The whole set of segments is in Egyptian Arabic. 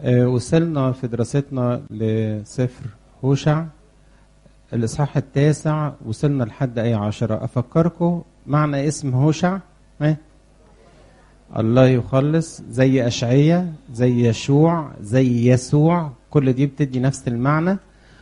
آه، وصلنا في دراستنا لسفر هوشع الإصحاح التاسع وصلنا لحد آية عشرة أفكركم معنى اسم هوشع إيه؟ الله يخلص زي أشعية زي يشوع زي يسوع كل دي بتدي نفس المعنى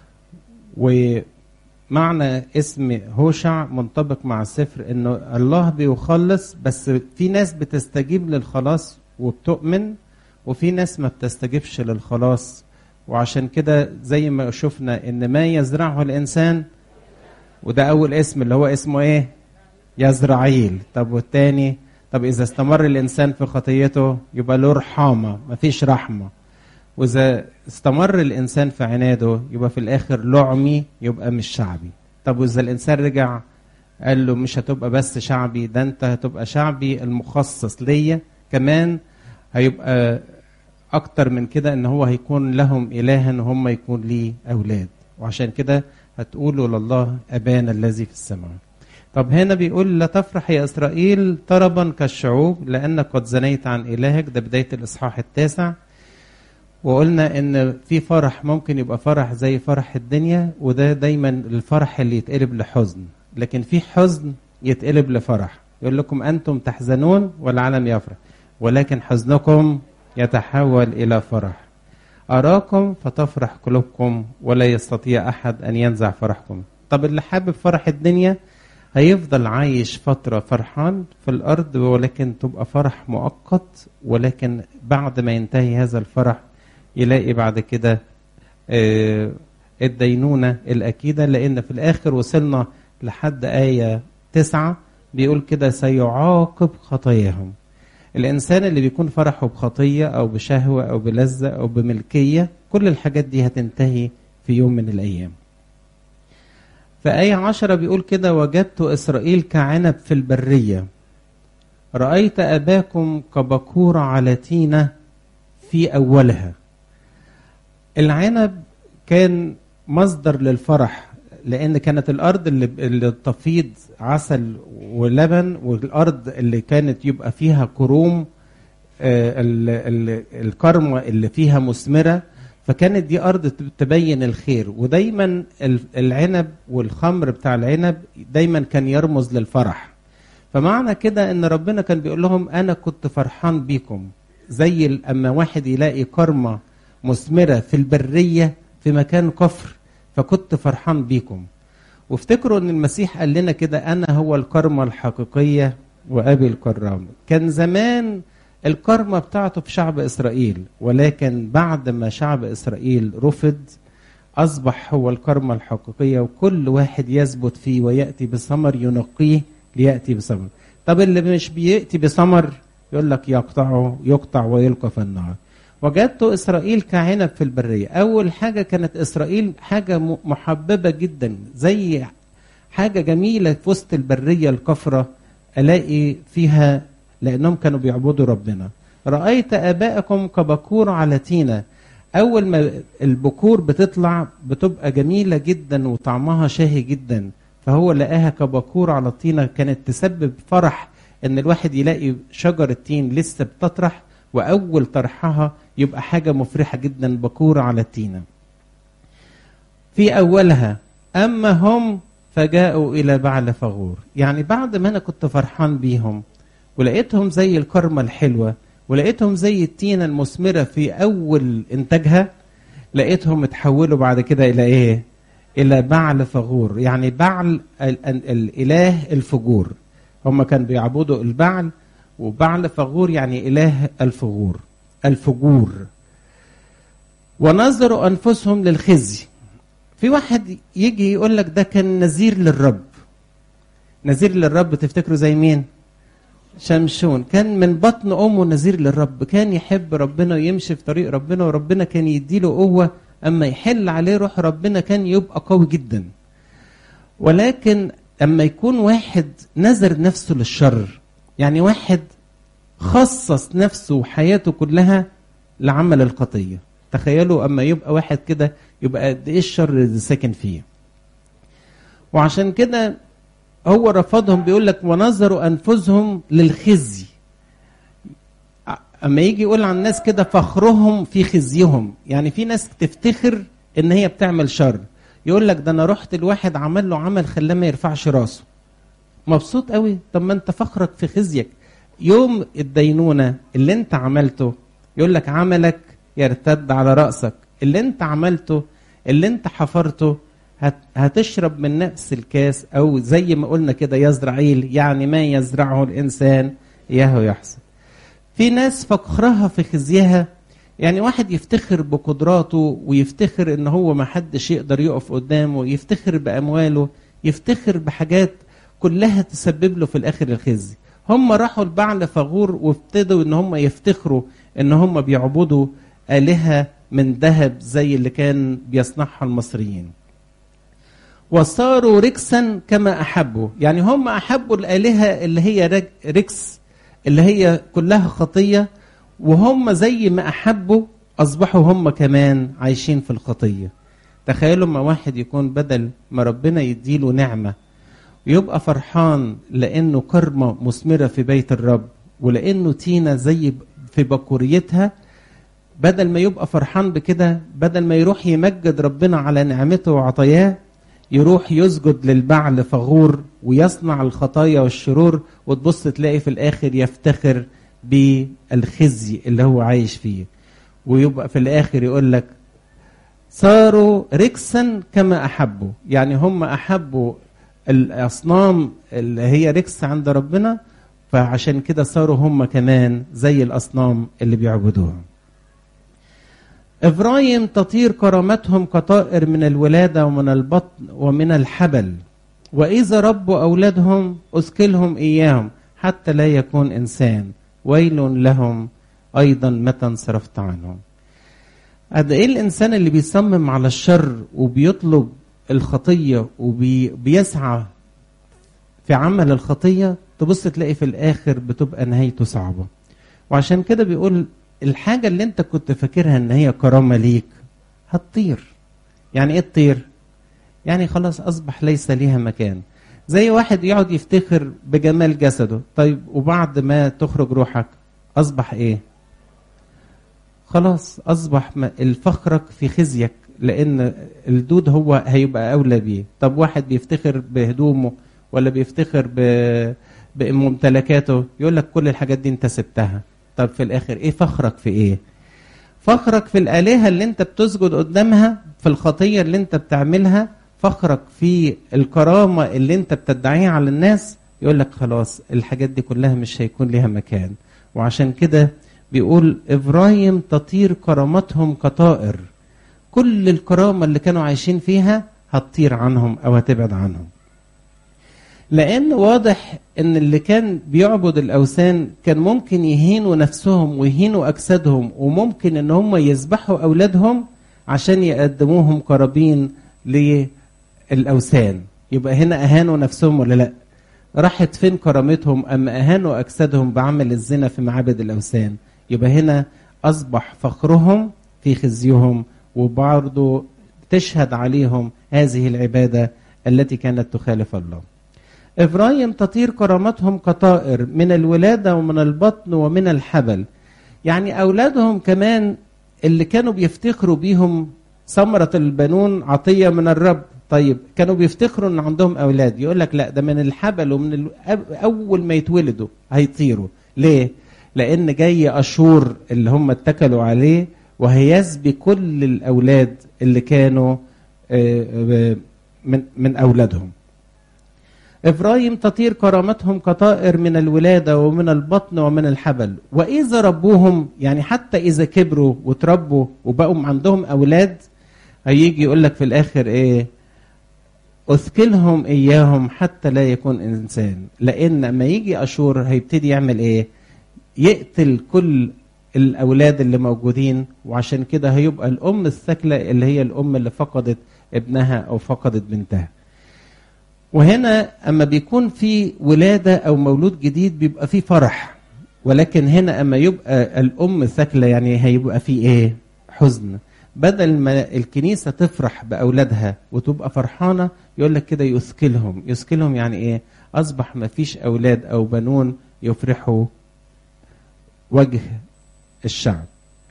ومعنى اسم هوشع منطبق مع السفر انه الله بيخلص بس في ناس بتستجيب للخلاص وبتؤمن وفي ناس ما بتستجيبش للخلاص وعشان كده زي ما شفنا ان ما يزرعه الانسان وده اول اسم اللي هو اسمه ايه يزرعيل طب والتاني طب اذا استمر الانسان في خطيته يبقى له رحامه مفيش رحمه واذا استمر الانسان في عناده يبقى في الاخر لعمي يبقى مش شعبي طب واذا الانسان رجع قال له مش هتبقى بس شعبي ده انت هتبقى شعبي المخصص ليا كمان هيبقى اكتر من كده ان هو هيكون لهم الها وهم يكون لي اولاد وعشان كده هتقولوا لله ابانا الذي في السماء طب هنا بيقول لا تفرح يا اسرائيل طربا كالشعوب لانك قد زنيت عن الهك ده بدايه الاصحاح التاسع وقلنا ان في فرح ممكن يبقى فرح زي فرح الدنيا وده دايما الفرح اللي يتقلب لحزن لكن في حزن يتقلب لفرح يقول لكم انتم تحزنون والعالم يفرح ولكن حزنكم يتحول الى فرح اراكم فتفرح قلوبكم ولا يستطيع احد ان ينزع فرحكم طب اللي حابب فرح الدنيا هيفضل عايش فترة فرحان في الأرض ولكن تبقى فرح مؤقت ولكن بعد ما ينتهي هذا الفرح يلاقي بعد كده آه، الدينونة الأكيدة لأن في الآخر وصلنا لحد آية تسعة بيقول كده سيعاقب خطاياهم الإنسان اللي بيكون فرحه بخطية أو بشهوة أو بلذة أو بملكية كل الحاجات دي هتنتهي في يوم من الأيام في آية عشرة بيقول كده وجدت إسرائيل كعنب في البرية رأيت أباكم كبكورة على تينة في أولها العنب كان مصدر للفرح لأن كانت الأرض اللي, اللي تفيض عسل ولبن والأرض اللي كانت يبقى فيها كروم آه، ال- ال- الكرمة اللي فيها مثمرة فكانت دي أرض تبين الخير ودايما ال- العنب والخمر بتاع العنب دايما كان يرمز للفرح فمعنى كده ان ربنا كان بيقول لهم انا كنت فرحان بيكم زي ال- اما واحد يلاقي كرمة مثمرة في البرية في مكان كفر فكنت فرحان بيكم وافتكروا ان المسيح قال لنا كده انا هو الكرمة الحقيقية وابي الكرام كان زمان الكرمة بتاعته في شعب اسرائيل ولكن بعد ما شعب اسرائيل رفض اصبح هو الكرمة الحقيقية وكل واحد يثبت فيه وياتي بثمر ينقيه لياتي بثمر طب اللي مش بياتي بثمر يقول لك يقطعه يقطع ويلقى في النار وجدت اسرائيل كعنب في البريه اول حاجه كانت اسرائيل حاجه م- محببه جدا زي حاجه جميله في وسط البريه الكفره الاقي فيها لانهم كانوا بيعبدوا ربنا رايت ابائكم كبكور على تينه اول ما البكور بتطلع بتبقى جميله جدا وطعمها شاهي جدا فهو لقاها كبكور على الطينه كانت تسبب فرح ان الواحد يلاقي شجر التين لسه بتطرح واول طرحها يبقى حاجه مفرحه جدا بكوره على التينه في اولها اما هم فجاءوا الى بعل فغور يعني بعد ما انا كنت فرحان بيهم ولقيتهم زي الكرمه الحلوه ولقيتهم زي التينه المثمره في اول انتاجها لقيتهم اتحولوا بعد كده الى ايه الى بعل فغور يعني بعل ال- ال- الاله الفجور هم كانوا بيعبدوا البعل وبعل فغور يعني اله الفجور الفجور ونظروا انفسهم للخزي في واحد يجي يقول لك ده كان نذير للرب نذير للرب تفتكروا زي مين شمشون كان من بطن امه نذير للرب كان يحب ربنا ويمشي في طريق ربنا وربنا كان يديله قوه اما يحل عليه روح ربنا كان يبقى قوي جدا ولكن اما يكون واحد نذر نفسه للشر يعني واحد خصص نفسه وحياته كلها لعمل الخطيه تخيلوا اما يبقى واحد كده يبقى قد ايه الشر اللي ساكن فيه وعشان كده هو رفضهم بيقول لك ونظروا انفسهم للخزي اما يجي يقول عن الناس كده فخرهم في خزيهم يعني في ناس تفتخر ان هي بتعمل شر يقول لك ده انا رحت الواحد عمل له عمل خلاه ما يرفعش راسه مبسوط قوي طب ما انت فخرك في خزيك يوم الدينونه اللي انت عملته يقول لك عملك يرتد على راسك اللي انت عملته اللي انت حفرته هت هتشرب من نفس الكاس او زي ما قلنا كده يزرعيل يعني ما يزرعه الانسان اياه يحصد في ناس فخرها في خزيها يعني واحد يفتخر بقدراته ويفتخر ان هو ما حدش يقدر يقف قدامه يفتخر بامواله يفتخر بحاجات كلها تسبب له في الاخر الخزي هم راحوا لبعل فغور وابتدوا ان هم يفتخروا ان هم بيعبدوا الهه من ذهب زي اللي كان بيصنعها المصريين وصاروا ركسا كما احبوا يعني هم احبوا الالهه اللي هي ركس اللي هي كلها خطيه وهم زي ما احبوا اصبحوا هم كمان عايشين في الخطيه تخيلوا ما واحد يكون بدل ما ربنا يديله نعمه ويبقى فرحان لانه كرمه مثمره في بيت الرب ولانه تينا زي في بكوريتها بدل ما يبقى فرحان بكده بدل ما يروح يمجد ربنا على نعمته وعطاياه يروح يسجد للبعل فغور ويصنع الخطايا والشرور وتبص تلاقي في الاخر يفتخر بالخزي اللي هو عايش فيه ويبقى في الاخر يقول لك صاروا ركسا كما احبوا يعني هم احبوا الاصنام اللي هي ركس عند ربنا فعشان كده صاروا هم كمان زي الاصنام اللي بيعبدوها افرايم تطير كرامتهم كطائر من الولاده ومن البطن ومن الحبل واذا ربوا اولادهم اسكلهم اياهم حتى لا يكون انسان ويل لهم ايضا متى انصرفت عنهم قد ايه الانسان اللي بيصمم على الشر وبيطلب الخطيه وبيسعى في عمل الخطيه تبص تلاقي في الاخر بتبقى نهايته صعبه وعشان كده بيقول الحاجه اللي انت كنت فاكرها ان هي كرامه ليك هتطير يعني ايه تطير يعني خلاص اصبح ليس ليها مكان زي واحد يقعد يفتخر بجمال جسده طيب وبعد ما تخرج روحك اصبح ايه خلاص اصبح الفخرك في خزيك لان الدود هو هيبقى اولى بيه طب واحد بيفتخر بهدومه ولا بيفتخر ب... بممتلكاته يقول لك كل الحاجات دي انت سبتها طب في الاخر ايه فخرك في ايه فخرك في الالهه اللي انت بتسجد قدامها في الخطيه اللي انت بتعملها فخرك في الكرامه اللي انت بتدعيها على الناس يقول لك خلاص الحاجات دي كلها مش هيكون ليها مكان وعشان كده بيقول ابراهيم تطير كرامتهم كطائر كل الكرامه اللي كانوا عايشين فيها هتطير عنهم او هتبعد عنهم لان واضح ان اللي كان بيعبد الاوثان كان ممكن يهينوا نفسهم ويهينوا اجسادهم وممكن ان هم يذبحوا اولادهم عشان يقدموهم قرابين للاوثان يبقى هنا اهانوا نفسهم ولا لا راحت فين كرامتهم اما اهانوا اجسادهم بعمل الزنا في معابد الاوثان يبقى هنا اصبح فخرهم في خزيهم وبرضه تشهد عليهم هذه العباده التي كانت تخالف الله إبراهيم تطير كرامتهم كطائر من الولادة ومن البطن ومن الحبل يعني أولادهم كمان اللي كانوا بيفتخروا بيهم ثمرة البنون عطية من الرب طيب كانوا بيفتخروا ان عندهم اولاد يقول لك لا ده من الحبل ومن ال... اول ما يتولدوا هيطيروا ليه لان جاي اشور اللي هم اتكلوا عليه وهيسبي كل الاولاد اللي كانوا من من اولادهم إبراهيم تطير كرامتهم كطائر من الولادة ومن البطن ومن الحبل وإذا ربوهم يعني حتى إذا كبروا وتربوا وبقوا عندهم أولاد هيجي يقول لك في الآخر إيه أثكلهم إياهم حتى لا يكون إنسان لأن لما يجي أشور هيبتدي يعمل إيه يقتل كل الأولاد اللي موجودين وعشان كده هيبقى الأم الثكلة اللي هي الأم اللي فقدت ابنها أو فقدت بنتها وهنا اما بيكون في ولاده او مولود جديد بيبقى في فرح ولكن هنا اما يبقى الام ثكله يعني هيبقى في ايه حزن بدل ما الكنيسه تفرح باولادها وتبقى فرحانه يقول لك كده يثكلهم يثكلهم يعني ايه اصبح ما فيش اولاد او بنون يفرحوا وجه الشعب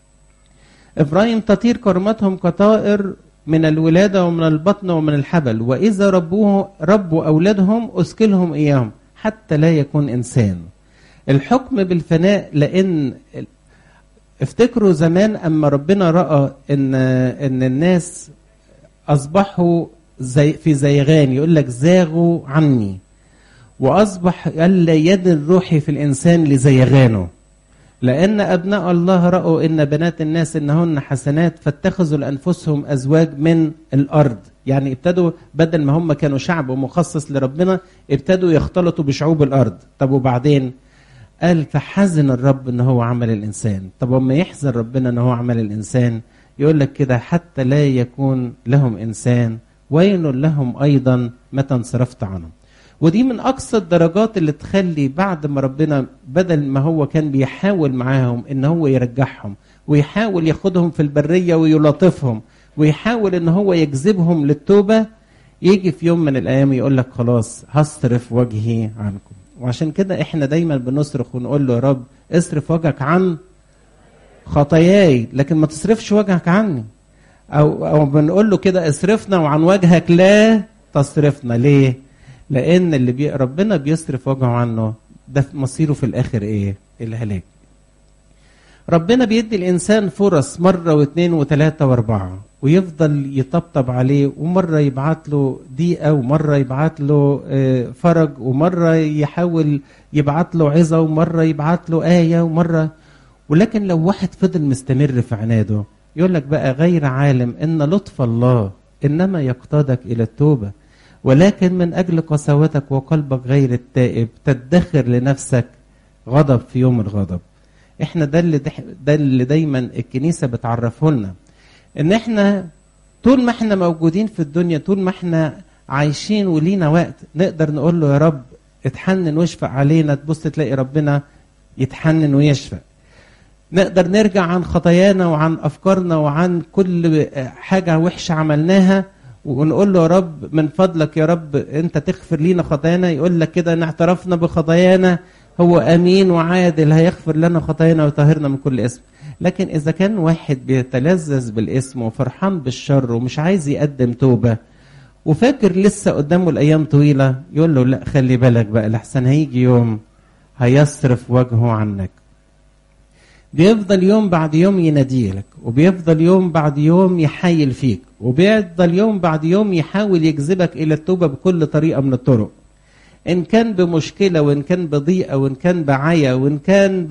إبراهيم تطير كرمتهم كطائر من الولادة ومن البطن ومن الحبل وإذا ربوه ربوا أولادهم أسكلهم إياهم حتى لا يكون إنسان الحكم بالفناء لأن افتكروا زمان أما ربنا رأى إن إن الناس أصبحوا زي في زيغان يقول لك زاغوا عني وأصبح ألا يد الروح في الإنسان لزيغانه لأن أبناء الله رأوا إن بنات الناس إنهن حسنات فاتخذوا لأنفسهم أزواج من الأرض يعني ابتدوا بدل ما هم كانوا شعب مخصص لربنا ابتدوا يختلطوا بشعوب الأرض طب وبعدين قال فحزن الرب إن هو عمل الإنسان طب وما يحزن ربنا إن هو عمل الإنسان يقول لك كده حتى لا يكون لهم إنسان ويل لهم أيضا متى انصرفت عنهم ودي من اقصى الدرجات اللي تخلي بعد ما ربنا بدل ما هو كان بيحاول معاهم ان هو يرجعهم ويحاول ياخدهم في البريه ويلطفهم ويحاول ان هو يجذبهم للتوبه يجي في يوم من الايام يقول لك خلاص هصرف وجهي عنكم وعشان كده احنا دايما بنصرخ ونقول له يا رب اصرف وجهك عن خطاياي لكن ما تصرفش وجهك عني او او بنقول له كده اصرفنا وعن وجهك لا تصرفنا ليه لان اللي بي ربنا بيصرف وجهه عنه ده مصيره في الاخر ايه الهلاك ربنا بيدي الانسان فرص مره واثنين وثلاثه واربعه ويفضل يطبطب عليه ومره يبعت له ضيقه ومره يبعت له فرج ومره يحاول يبعت له عظه ومره يبعت له ايه ومره ولكن لو واحد فضل مستمر في عناده يقول لك بقى غير عالم ان لطف الله انما يقتادك الى التوبه ولكن من أجل قساوتك وقلبك غير التائب تدخر لنفسك غضب في يوم الغضب احنا ده اللي ده اللي دايما الكنيسه بتعرفه لنا ان احنا طول ما احنا موجودين في الدنيا طول ما احنا عايشين ولينا وقت نقدر نقول له يا رب اتحنن واشفق علينا تبص تلاقي ربنا يتحنن ويشفق نقدر نرجع عن خطايانا وعن افكارنا وعن كل حاجه وحشه عملناها ونقول له يا رب من فضلك يا رب انت تغفر لينا خطايانا يقول لك كده ان اعترفنا بخطايانا هو امين وعادل هيغفر لنا خطايانا ويطهرنا من كل اسم لكن اذا كان واحد بيتلذذ بالاسم وفرحان بالشر ومش عايز يقدم توبه وفاكر لسه قدامه الايام طويله يقول له لا خلي بالك بقى لحسن هيجي يوم هيصرف وجهه عنك بيفضل يوم بعد يوم يناديلك وبيفضل يوم بعد يوم يحايل فيك وبيفضل يوم بعد يوم يحاول يجذبك الى التوبه بكل طريقه من الطرق ان كان بمشكله وان كان بضيقه وان كان بعيا وان كان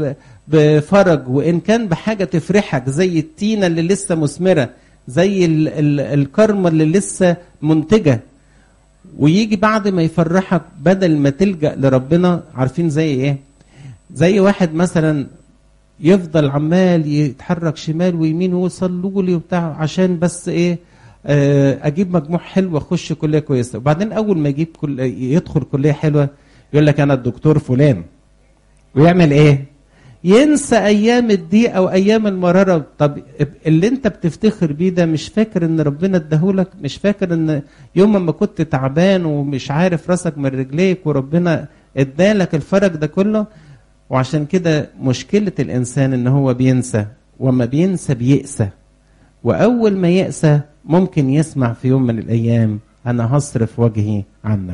بفرج وان كان بحاجه تفرحك زي التينه اللي لسه مثمره زي ال ال الكرمه اللي لسه منتجه ويجي بعد ما يفرحك بدل ما تلجا لربنا عارفين زي ايه زي واحد مثلا يفضل عمال يتحرك شمال ويمين وصلوا لي وبتاع عشان بس ايه اجيب مجموع حلو واخش كليه كويسه وبعدين اول ما يجيب كل يدخل كليه حلوه يقول لك انا الدكتور فلان ويعمل ايه ينسى ايام الضيقه او ايام المراره طب اللي انت بتفتخر بيه ده مش فاكر ان ربنا اداهولك مش فاكر ان يوم ما كنت تعبان ومش عارف راسك من رجليك وربنا ادالك الفرج ده كله وعشان كده مشكلة الإنسان إن هو بينسى وما بينسى بيأسى وأول ما يأسى ممكن يسمع في يوم من الأيام أنا هصرف وجهي عنك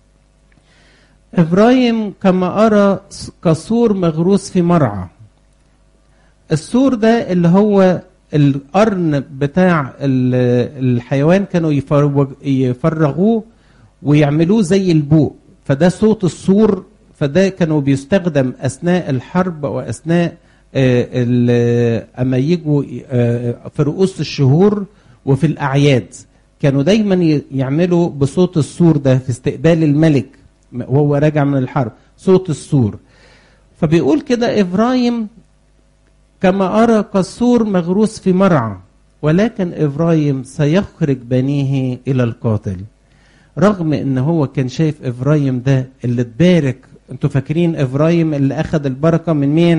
إبراهيم كما أرى كسور مغروس في مرعى السور ده اللي هو القرن بتاع الحيوان كانوا يفرغوه ويعملوه زي البوق فده صوت السور فده كانوا بيستخدم اثناء الحرب واثناء اما يجوا في رؤوس الشهور وفي الاعياد كانوا دايما يعملوا بصوت السور ده في استقبال الملك وهو راجع من الحرب صوت السور فبيقول كده ابراهيم كما ارى كالسور مغروس في مرعى ولكن ابراهيم سيخرج بنيه الى القاتل رغم ان هو كان شايف ابراهيم ده اللي اتبارك انتوا فاكرين ابراهيم اللي اخذ البركه من مين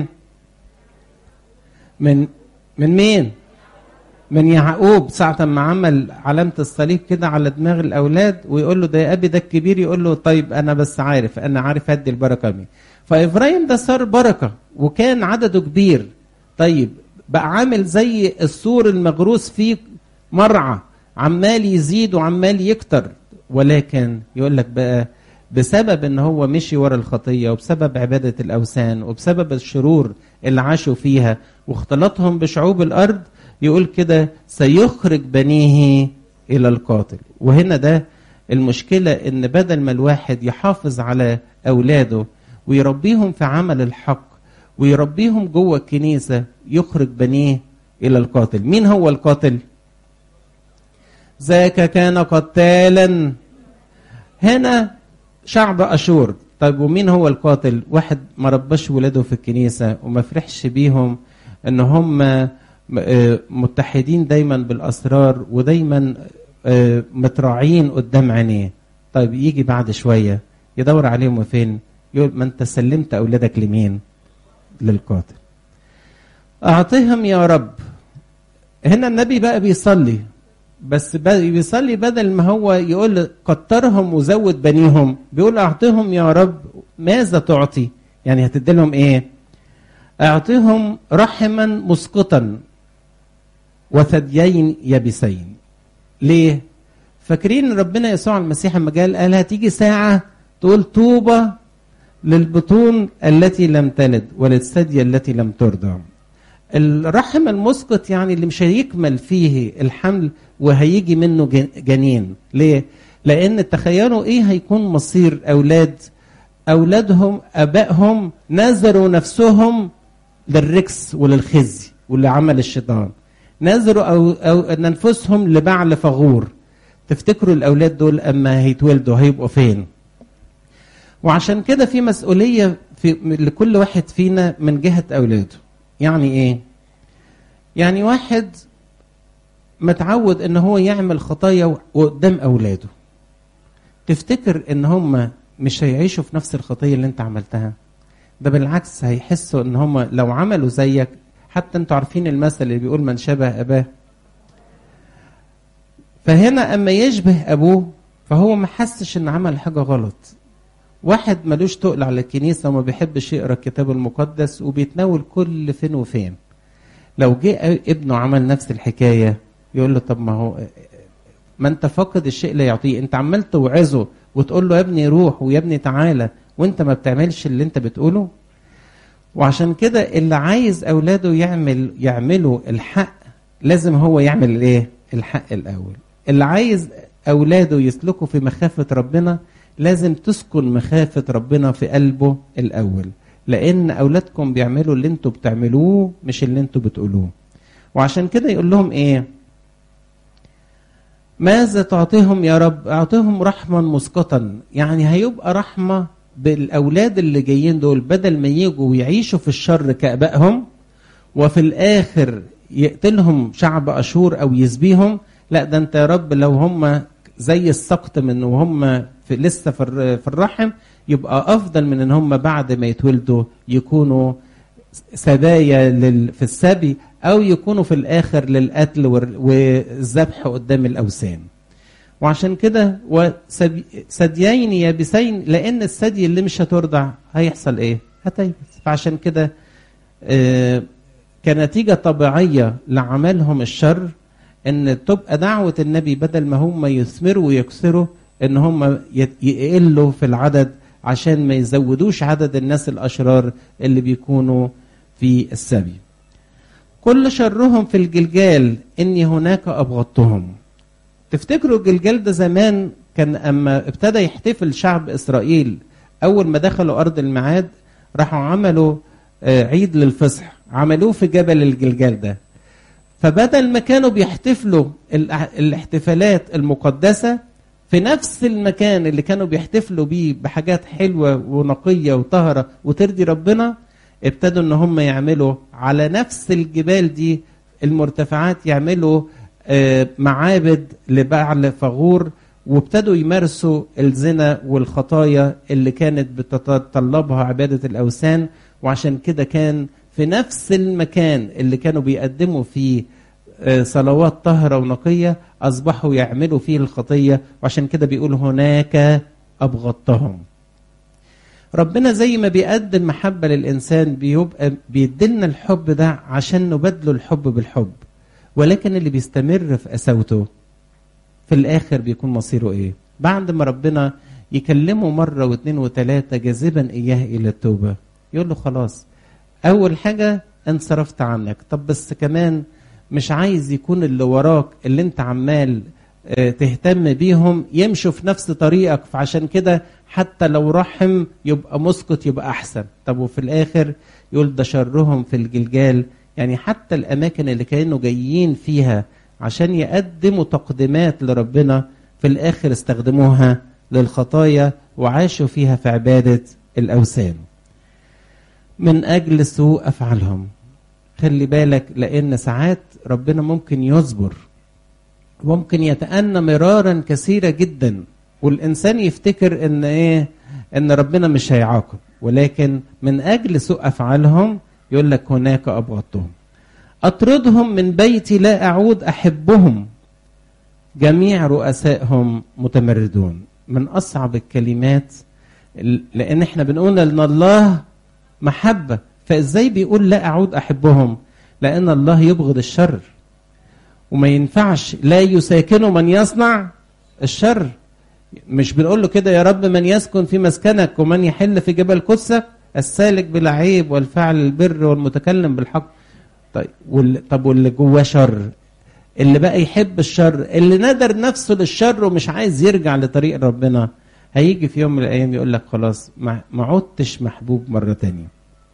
من من مين من يعقوب ساعة ما عمل علامة الصليب كده على دماغ الأولاد ويقول له ده يا أبي ده الكبير يقول له طيب أنا بس عارف أنا عارف هدي البركة مين فإبراهيم ده صار بركة وكان عدده كبير طيب بقى عامل زي السور المغروس فيه مرعى عمال يزيد وعمال يكتر ولكن يقول لك بقى بسبب ان هو مشي ورا الخطيه وبسبب عباده الاوثان وبسبب الشرور اللي عاشوا فيها واختلاطهم بشعوب الارض يقول كده سيخرج بنيه الى القاتل وهنا ده المشكله ان بدل ما الواحد يحافظ على اولاده ويربيهم في عمل الحق ويربيهم جوه الكنيسه يخرج بنيه الى القاتل مين هو القاتل ذاك كان قتالا هنا شعب اشور طيب ومين هو القاتل واحد ما رباش ولاده في الكنيسه وما فرحش بيهم ان هم متحدين دايما بالاسرار ودايما متراعين قدام عينيه طيب يجي بعد شويه يدور عليهم فين يقول ما انت سلمت اولادك لمين للقاتل اعطهم يا رب هنا النبي بقى بيصلي بس بيصلي بدل ما هو يقول كترهم وزود بنيهم بيقول اعطهم يا رب ماذا تعطي يعني هتدي لهم ايه اعطهم رحما مسقطا وثديين يابسين ليه فاكرين ربنا يسوع المسيح لما قال قال هتيجي ساعه تقول طوبى للبطون التي لم تلد وللثدي التي لم ترضع الرحم المسقط يعني اللي مش هيكمل فيه الحمل وهيجي منه جنين ليه لان تخيلوا ايه هيكون مصير اولاد اولادهم ابائهم نذروا نفسهم للركس وللخزي واللي عمل الشيطان نذروا أو, أو ننفسهم لبعل فغور تفتكروا الاولاد دول اما هيتولدوا هيبقوا فين وعشان كده في مسؤوليه في لكل واحد فينا من جهه اولاده يعني ايه يعني واحد متعود ان هو يعمل خطايا قدام اولاده تفتكر ان هم مش هيعيشوا في نفس الخطيه اللي انت عملتها ده بالعكس هيحسوا ان هم لو عملوا زيك حتى انتوا عارفين المثل اللي بيقول من شبه اباه فهنا اما يشبه ابوه فهو ما حسش ان عمل حاجه غلط واحد ملوش تقل على الكنيسة وما بيحبش يقرا الكتاب المقدس وبيتناول كل فين وفين لو جه ابنه عمل نفس الحكاية يقول له طب ما هو ما انت فاقد الشيء لا يعطيه انت عمال توعظه وتقول له يا ابني روح ويا ابني تعالى وانت ما بتعملش اللي انت بتقوله وعشان كده اللي عايز اولاده يعمل يعملوا الحق لازم هو يعمل الايه الحق الاول اللي عايز اولاده يسلكوا في مخافه ربنا لازم تسكن مخافة ربنا في قلبه الأول لأن أولادكم بيعملوا اللي انتوا بتعملوه مش اللي انتوا بتقولوه وعشان كده يقول لهم إيه ماذا تعطيهم يا رب أعطيهم رحمة مسقطا يعني هيبقى رحمة بالأولاد اللي جايين دول بدل ما يجوا ويعيشوا في الشر كأبائهم وفي الآخر يقتلهم شعب أشور أو يسبيهم لا ده أنت يا رب لو هم زي السقط من وهم في لسه في في الرحم يبقى افضل من ان هم بعد ما يتولدوا يكونوا سبايا لل في السبي او يكونوا في الاخر للقتل والذبح قدام الاوثان وعشان كده ثديين يابسين لان الثدي اللي مش هترضع هيحصل ايه هتيبس فعشان كده آه كنتيجه طبيعيه لعملهم الشر ان تبقى دعوه النبي بدل ما هم يثمروا ويكسروا ان هم يقلوا في العدد عشان ما يزودوش عدد الناس الاشرار اللي بيكونوا في السبي كل شرهم في الجلجال اني هناك ابغضتهم تفتكروا الجلجال ده زمان كان اما ابتدى يحتفل شعب اسرائيل اول ما دخلوا ارض الميعاد راحوا عملوا عيد للفصح عملوه في جبل الجلجال ده فبدل ما كانوا بيحتفلوا الاحتفالات المقدسه في نفس المكان اللي كانوا بيحتفلوا بيه بحاجات حلوة ونقية وطهرة وترضي ربنا ابتدوا ان هم يعملوا على نفس الجبال دي المرتفعات يعملوا معابد لبعل فغور وابتدوا يمارسوا الزنا والخطايا اللي كانت بتتطلبها عبادة الأوثان وعشان كده كان في نفس المكان اللي كانوا بيقدموا فيه صلوات طهرة ونقية أصبحوا يعملوا فيه الخطية وعشان كده بيقول هناك أبغضتهم ربنا زي ما بيقدم محبة للإنسان بيبقى بيدلنا الحب ده عشان نبادله الحب بالحب ولكن اللي بيستمر في قساوته في الآخر بيكون مصيره إيه؟ بعد ما ربنا يكلمه مرة واثنين وثلاثة جاذبا إياه إلى التوبة يقول له خلاص أول حاجة انصرفت عنك طب بس كمان مش عايز يكون اللي وراك اللي انت عمال تهتم بيهم يمشوا في نفس طريقك فعشان كده حتى لو رحم يبقى مسكت يبقى احسن طب وفي الاخر يقول ده شرهم في الجلجال يعني حتى الاماكن اللي كانوا جايين فيها عشان يقدموا تقديمات لربنا في الاخر استخدموها للخطايا وعاشوا فيها في عباده الاوثان من اجل سوء افعالهم خلي بالك لان ساعات ربنا ممكن يصبر ممكن يتأنى مرارا كثيرة جدا والإنسان يفتكر إن إيه إن ربنا مش هيعاقب ولكن من أجل سوء أفعالهم يقول لك هناك أبغضتهم أطردهم من بيتي لا أعود أحبهم جميع رؤسائهم متمردون من أصعب الكلمات لأن إحنا بنقول إن الله محبة فإزاي بيقول لا أعود أحبهم لأن الله يبغض الشر وما ينفعش لا يساكن من يصنع الشر مش بنقول له كده يا رب من يسكن في مسكنك ومن يحل في جبل قدسك السالك بلا عيب والفعل البر والمتكلم بالحق طيب وال... طب واللي جواه شر اللي بقى يحب الشر اللي ندر نفسه للشر ومش عايز يرجع لطريق ربنا هيجي في يوم من الايام يقول لك خلاص ما عدتش محبوب مره تانية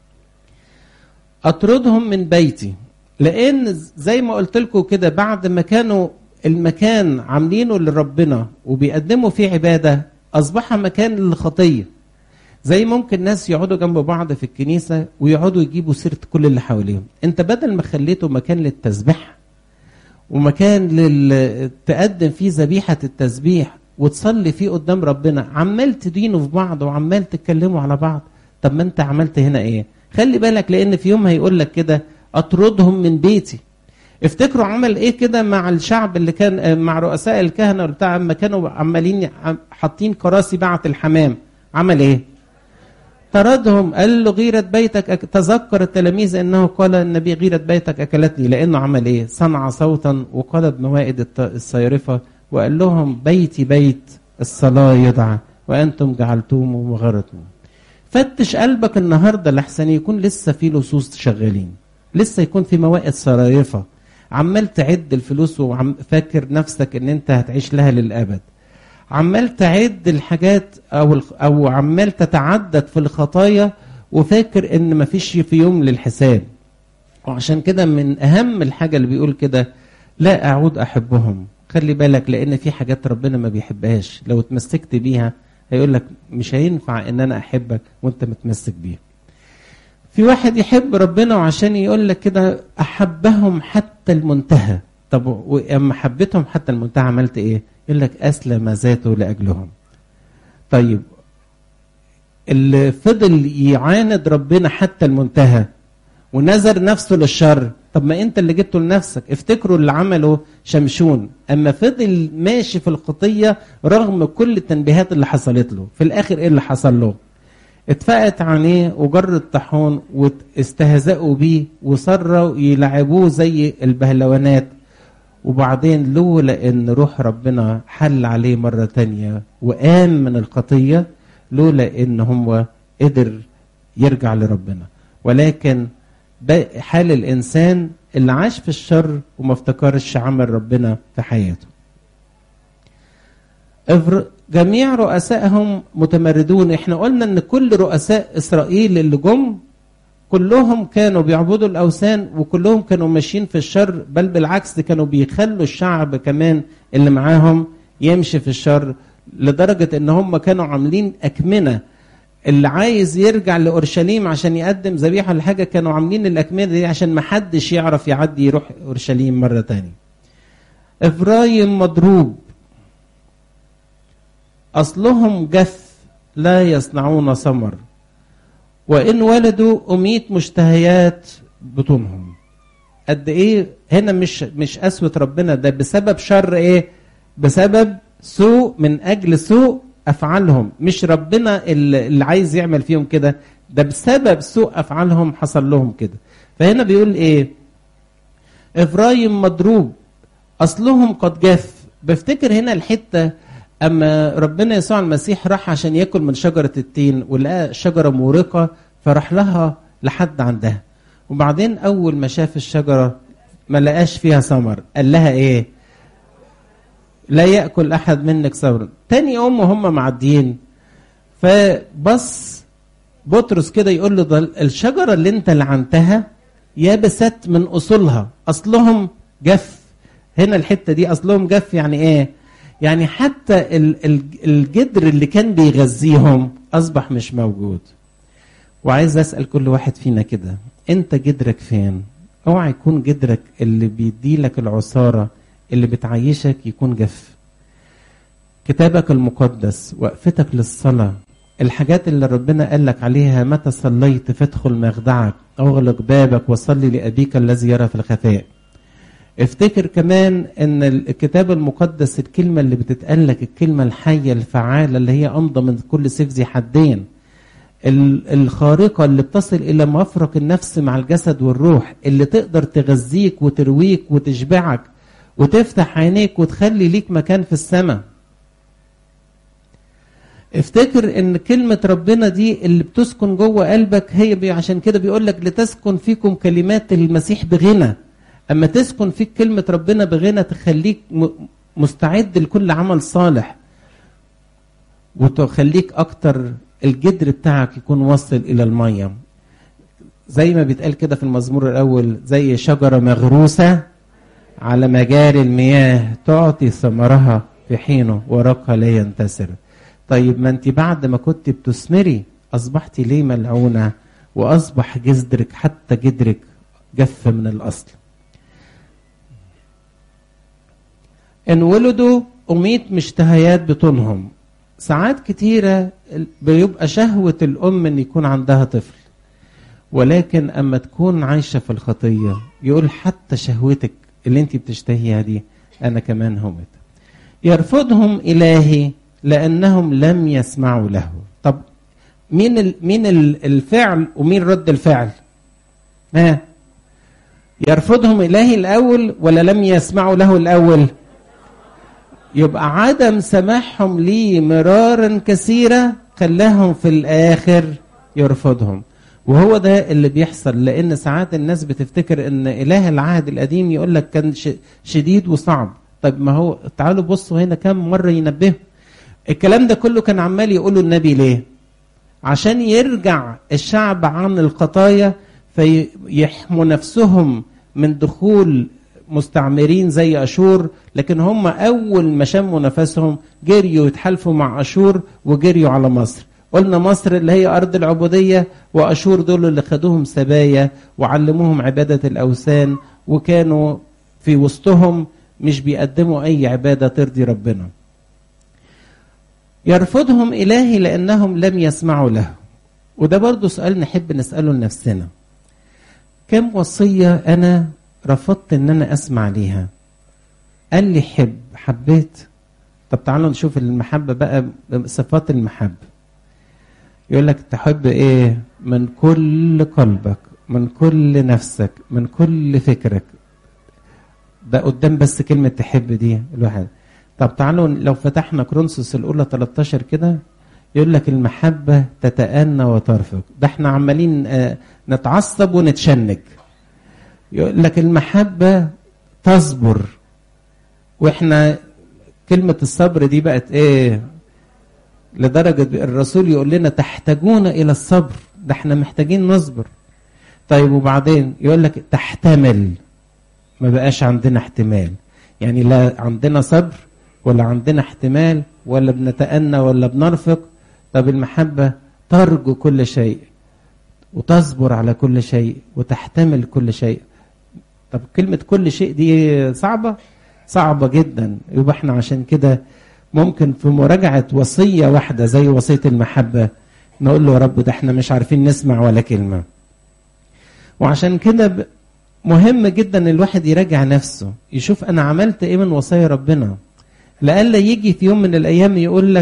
اطردهم من بيتي لان زي ما قلت لكم كده بعد ما كانوا المكان عاملينه لربنا وبيقدموا فيه عباده اصبح مكان للخطيه زي ممكن ناس يقعدوا جنب بعض في الكنيسه ويقعدوا يجيبوا سيره كل اللي حواليهم انت بدل ما خليته مكان للتسبيح ومكان لل... تقدم فيه ذبيحه التسبيح وتصلي فيه قدام ربنا عمال تدينوا في بعض وعمال تتكلموا على بعض طب ما انت عملت هنا ايه خلي بالك لان في يوم هيقول لك كده اطردهم من بيتي افتكروا عمل ايه كده مع الشعب اللي كان مع رؤساء الكهنه بتاع اما كانوا عمالين حاطين كراسي بعت الحمام عمل ايه طردهم قال له غيرة بيتك أك... تذكر التلاميذ انه قال النبي غيرة بيتك اكلتني لانه عمل ايه صنع صوتا وقلب موائد الصيرفه وقال لهم بيتي بيت الصلاه يدعى وانتم جعلتوه مغرتم فتش قلبك النهارده لحسن يكون لسه في لصوص شغالين لسه يكون في موائد صرايفه عمال تعد الفلوس وفاكر نفسك ان انت هتعيش لها للابد عمال تعد الحاجات او او عمال تتعدد في الخطايا وفاكر ان مفيش في يوم للحساب وعشان كده من اهم الحاجه اللي بيقول كده لا اعود احبهم خلي بالك لان في حاجات ربنا ما بيحبهاش لو اتمسكت بيها هيقول لك مش هينفع ان انا احبك وانت متمسك بيها في واحد يحب ربنا وعشان يقول لك كده احبهم حتى المنتهى طب واما حبيتهم حتى المنتهى عملت ايه يقول لك اسلم ذاته لاجلهم طيب اللي فضل يعاند ربنا حتى المنتهى ونذر نفسه للشر طب ما انت اللي جبته لنفسك افتكروا اللي عمله شمشون اما فضل ماشي في الخطيه رغم كل التنبيهات اللي حصلت له في الاخر ايه اللي حصل له اتفقت عينيه وجر الطاحون واستهزأوا بيه وصروا يلعبوه زي البهلوانات وبعدين لولا ان روح ربنا حل عليه مرة تانية وقام من الخطية لولا ان هو قدر يرجع لربنا ولكن حال الانسان اللي عاش في الشر وما افتكرش عمل ربنا في حياته جميع رؤسائهم متمردون احنا قلنا ان كل رؤساء اسرائيل اللي جم كلهم كانوا بيعبدوا الاوثان وكلهم كانوا ماشيين في الشر بل بالعكس كانوا بيخلوا الشعب كمان اللي معاهم يمشي في الشر لدرجه ان هم كانوا عاملين اكمنه اللي عايز يرجع لاورشليم عشان يقدم ذبيحه لحاجه كانوا عاملين الاكمنه دي عشان ما حدش يعرف يعدي يروح اورشليم مره تانية افرايم مضروب اصلهم جث لا يصنعون ثمر وان ولدوا اميت مشتهيات بطونهم قد ايه هنا مش مش قسوه ربنا ده بسبب شر ايه بسبب سوء من اجل سوء افعالهم مش ربنا اللي اللي عايز يعمل فيهم كده ده بسبب سوء افعالهم حصل لهم كده فهنا بيقول ايه افرايم مضروب اصلهم قد جاف بفتكر هنا الحته اما ربنا يسوع المسيح راح عشان ياكل من شجره التين ولقى شجره مورقه فراح لها لحد عندها وبعدين اول ما شاف الشجره ما لقاش فيها ثمر قال لها ايه لا ياكل احد منك ثمرا تاني يوم وهم معديين فبص بطرس كده يقول له ده الشجره اللي انت لعنتها يابست من اصولها اصلهم جف هنا الحته دي اصلهم جف يعني ايه يعني حتى ال- ال- الجدر اللي كان بيغذيهم اصبح مش موجود وعايز اسال كل واحد فينا كده انت جدرك فين اوعى يكون جدرك اللي بيديلك العصاره اللي بتعيشك يكون جف كتابك المقدس وقفتك للصلاه الحاجات اللي ربنا قال لك عليها متى صليت فادخل مخدعك اغلق بابك وصلي لابيك الذي يرى في الخفاء افتكر كمان ان الكتاب المقدس الكلمه اللي بتتقال لك الكلمه الحيه الفعاله اللي هي امضى من كل سيف ذي حدين ال- الخارقه اللي بتصل الى مفرق النفس مع الجسد والروح اللي تقدر تغذيك وترويك وتشبعك وتفتح عينيك وتخلي ليك مكان في السماء افتكر ان كلمة ربنا دي اللي بتسكن جوه قلبك هي بي عشان كده بيقول لك لتسكن فيكم كلمات المسيح بغنى اما تسكن فيك كلمة ربنا بغنى تخليك م- مستعد لكل عمل صالح وتخليك اكتر الجدر بتاعك يكون واصل الى المية زي ما بيتقال كده في المزمور الاول زي شجرة مغروسة على مجاري المياه تعطي ثمرها في حينه ورقها لا ينتسر طيب ما انت بعد ما كنت بتثمري اصبحت ليه ملعونه واصبح جذرك حتى جدرك جف من الاصل ان ولدوا اميت مشتهيات بطونهم ساعات كتيرة بيبقى شهوة الأم إن يكون عندها طفل ولكن أما تكون عايشة في الخطية يقول حتى شهوتك اللي أنت بتشتهيها دي أنا كمان همت يرفضهم إلهي لأنهم لم يسمعوا له طب مين ال... مين ال- الفعل ومين رد الفعل ها يرفضهم إلهي الأول ولا لم يسمعوا له الأول يبقى عدم سماحهم ليه مرارا كثيرة خلاهم في الآخر يرفضهم وهو ده اللي بيحصل لأن ساعات الناس بتفتكر إن إله العهد القديم يقول لك كان ش- شديد وصعب طيب ما هو تعالوا بصوا هنا كم مرة ينبهوا الكلام ده كله كان عمال يقوله النبي ليه عشان يرجع الشعب عن الخطايا فيحموا نفسهم من دخول مستعمرين زي اشور لكن هم اول ما شموا نفسهم جريوا يتحالفوا مع اشور وجريوا على مصر قلنا مصر اللي هي ارض العبوديه واشور دول اللي خدوهم سبايا وعلموهم عباده الاوثان وكانوا في وسطهم مش بيقدموا اي عباده ترضي ربنا يرفضهم إلهي لأنهم لم يسمعوا له وده برضو سؤال نحب نسأله لنفسنا كم وصية أنا رفضت أن أنا أسمع ليها قال لي حب حبيت طب تعالوا نشوف المحبة بقى صفات المحبة يقول لك تحب إيه من كل قلبك من كل نفسك من كل فكرك ده قدام بس كلمة تحب دي الواحد طب تعالوا لو فتحنا كرونسوس الأولى 13 كده يقول لك المحبة تتأنى وترفق ده احنا عمالين آه، نتعصب ونتشنج يقول لك المحبة تصبر واحنا كلمة الصبر دي بقت ايه لدرجة الرسول يقول لنا تحتاجون إلى الصبر ده احنا محتاجين نصبر طيب وبعدين يقول لك تحتمل ما بقاش عندنا احتمال يعني لا عندنا صبر ولا عندنا احتمال ولا بنتأنى ولا بنرفق طب المحبة ترجو كل شيء وتصبر على كل شيء وتحتمل كل شيء طب كلمة كل شيء دي صعبة صعبة جدا يبقى احنا عشان كده ممكن في مراجعة وصية واحدة زي وصية المحبة نقول له يا رب ده احنا مش عارفين نسمع ولا كلمة وعشان كده ب- مهم جدا الواحد يراجع نفسه يشوف انا عملت ايه من وصايا ربنا لألا يجي في يوم من الايام يقول لك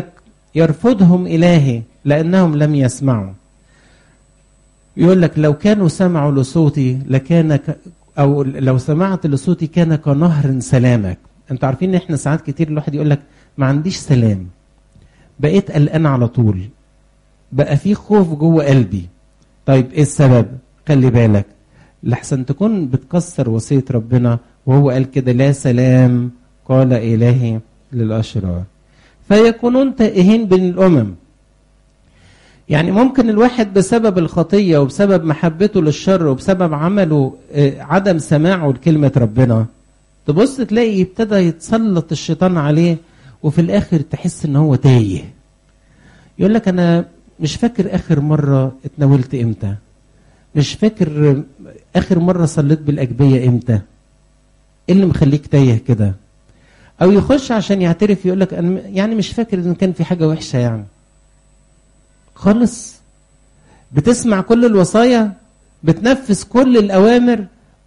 يرفضهم إلهي لأنهم لم يسمعوا يقول لك لو كانوا سمعوا لصوتي لكان ك... أو لو سمعت لصوتي كان كنهر سلامك انتوا عارفين ان احنا ساعات كتير الواحد يقول لك ما عنديش سلام بقيت قلقان على طول بقى في خوف جوه قلبي طيب ايه السبب خلي بالك لحسن تكون بتكسر وصية ربنا وهو قال كده لا سلام قال إلهي للأشرار فيكونون تائهين بين الأمم يعني ممكن الواحد بسبب الخطية وبسبب محبته للشر وبسبب عمله عدم سماعه لكلمة ربنا تبص تلاقي ابتدى يتسلط الشيطان عليه وفي الآخر تحس ان هو تايه يقول لك انا مش فاكر اخر مرة اتناولت امتى مش فاكر اخر مرة صليت بالاجبية امتى ايه اللي مخليك تايه كده او يخش عشان يعترف يقول لك انا يعني مش فاكر ان كان في حاجة وحشة يعني خالص بتسمع كل الوصايا بتنفذ كل الاوامر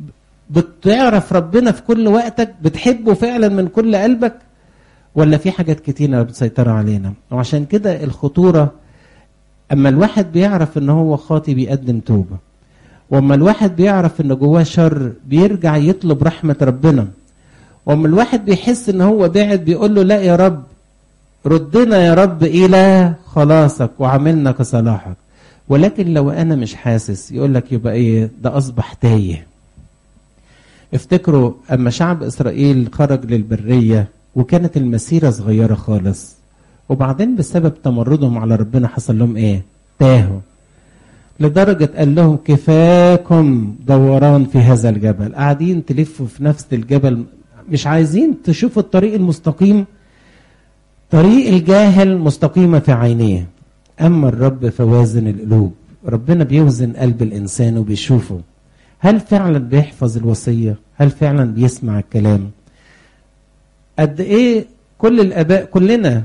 بتعرف ربنا في كل وقتك بتحبه فعلا من كل قلبك ولا في حاجات كتيرة بتسيطر علينا وعشان كده الخطورة اما الواحد بيعرف ان هو خاطي بيقدم توبة واما الواحد بيعرف ان جواه شر بيرجع يطلب رحمة ربنا واما الواحد بيحس ان هو بعد بيقول له لا يا رب ردنا يا رب الى خلاصك وعملنا كصلاحك ولكن لو انا مش حاسس يقول لك يبقى ايه ده اصبح تايه افتكروا اما شعب اسرائيل خرج للبريه وكانت المسيره صغيره خالص وبعدين بسبب تمردهم على ربنا حصل لهم ايه تاهوا لدرجة قال لهم كفاكم دوران في هذا الجبل قاعدين تلفوا في نفس الجبل مش عايزين تشوفوا الطريق المستقيم طريق الجاهل مستقيمة في عينيه أما الرب فوازن القلوب ربنا بيوزن قلب الإنسان وبيشوفه هل فعلا بيحفظ الوصية هل فعلا بيسمع الكلام قد إيه كل الآباء كلنا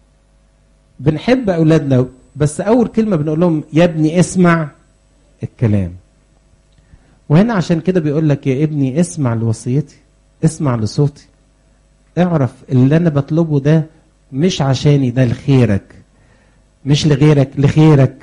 بنحب أولادنا بس أول كلمة بنقول لهم يا ابني اسمع الكلام وهنا عشان كده بيقول لك يا ابني اسمع لوصيتي اسمع لصوتي اعرف اللي أنا بطلبه ده مش عشاني ده لخيرك مش لغيرك لخيرك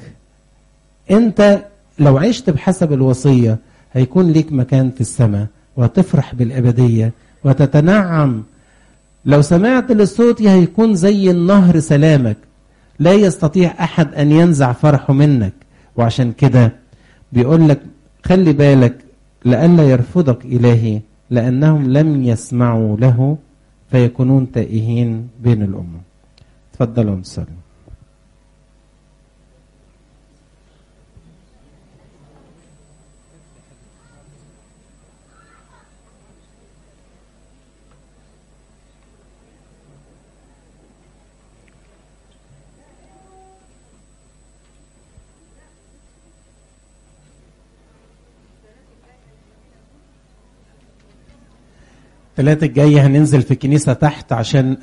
انت لو عشت بحسب الوصية هيكون ليك مكان في السماء وهتفرح بالأبدية وتتنعم لو سمعت لصوتي هيكون زي النهر سلامك لا يستطيع أحد أن ينزع فرحه منك وعشان كده بيقول لك خلي بالك لئلا يرفضك إلهي لأنهم لم يسمعوا له فيكونون تائهين بين الأمم تفضلوا نصلي الثلاثة الجاية هننزل في الكنيسة تحت عشان